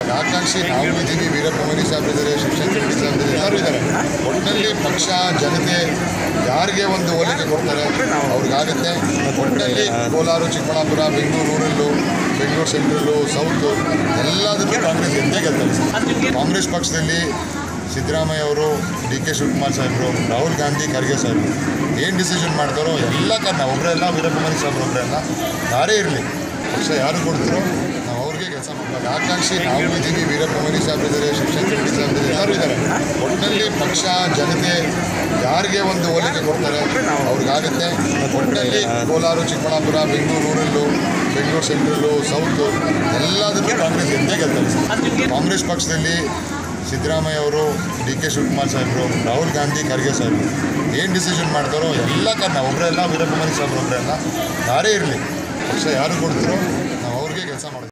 ಆಕಾಂಕ್ಷಿ ನಾವು ಇದ್ದೀವಿ ವೀರಪ್ಪ ಮೊಯ್ಲಿ ಸಾಹೇಬ್ ಇದ್ದಾರೆ ಶಿಕ್ಷಣ ಶೆಟ್ಟಿ ಸಾಹೇಬ್ ಇದ್ದಾರೆ ಎಲ್ಲರೂ ಇದ್ದಾರೆ ಒಟ್ಟಿನಲ್ಲಿ ಪಕ್ಷ ಜನತೆ ಯಾರಿಗೆ ಒಂದು ಹೋಲಿಕೆ ಕೊಡ್ತಾರೆ ಅವ್ರಿಗಾಗುತ್ತೆ ಒಟ್ಟಿನಲ್ಲಿ Kolar Chikkaballapur Bengaluru rural Bengaluru central south ಎಲ್ಲದಕ್ಕೂ ಕಾಂಗ್ರೆಸ್ ಗೆದ್ದೇ ಗೆಲ್ತಾರೆ ಕಾಂಗ್ರೆಸ್ ಪಕ್ಷದಲ್ಲಿ ಸಿದ್ದರಾಮಯ್ಯ ಅವರು ಡಿ ಕೆ ಶಿವಕುಮಾರ್ ಸಾಹೇಬರು ರಾಹುಲ್ ಗಾಂಧಿ ಖರ್ಗೆ ಸಾಹೇಬರು ಏನು ಡಿಸಿಷನ್ ಮಾಡ್ತಾರೋ ಎಲ್ಲ ಕಾರಣ ಒಬ್ಬರೇ ಎಲ್ಲ ವೀರಪ್ಪ ಮೊಯ್ಲಿ ಸಾಹೇಬ್ರು ಒಬ್ಬರೇ ಅಲ್ಲ ಯಾರೇ ಇರಲಿ ಪಕ್ಷ ಯಾರು ಕೊಡ್ತಾರೋ ನಾವು ಅವ್ರಿಗೆ ಕೆಲಸ ಮಾಡಬೇಕು ಆಕಾಂಕ್ಷಿ ನಾವು ಇದ್ದೀವಿ ವೀರಪ್ಪ ಮೊಯ್ಲಿ ಸಾಹೇಬ್ ಇದ್ದಾರೆ ಶಿಕ್ಷಣ ಶೆಟ್ಟಿ ಸಾಹೇಬ್ ಇದ್ದಾರೆ ಎಲ್ಲರೂ ಇದ್ದಾರೆ ಒಟ್ಟಿನಲ್ಲಿ ಪಕ್ಷ ಜನತೆ ಯಾರಿಗೆ ಒಂದು ಹೋಲಿಕೆ ಕೊಡ್ತಾರೆ ಅವ್ರಿಗಾಗುತ್ತೆ ಒಟ್ಟಿನಲ್ಲಿ Kolar Chikkaballapur Bengaluru rural Bengaluru central south ಎಲ್ಲದಕ್ಕೂ ಕಾಂಗ್ರೆಸ್ ಗೆದ್ದೇ ಗೆಲ್ತಾರೆ ಕಾಂಗ್ರೆಸ್ ಪಕ್ಷದಲ್ಲಿ ಸಿದ್ದರಾಮಯ್ಯ ಅವರು ಡಿ ಕೆ ಶಿವಕುಮಾರ್ ಸಾಹೇಬರು ರಾಹುಲ್ ಗಾಂಧಿ ಖರ್ಗೆ ಸಾಹೇಬರು ಏನು ಡಿಸಿಷನ್ ಮಾಡ್ತಾರೋ ಎಲ್ಲ ಕಾರಣ ಒಬ್ಬರೇ ಎಲ್ಲ ವೀರಪ್ಪ ಮೊಯ್ಲಿ ಸಾಹೇಬ್ರು ಒಬ್ಬರೇ ಅಲ್ಲ ಯಾರೇ ಇರಲಿ ಪಕ್ಷ ಯಾರು ಕೊಡ್ತಾರೋ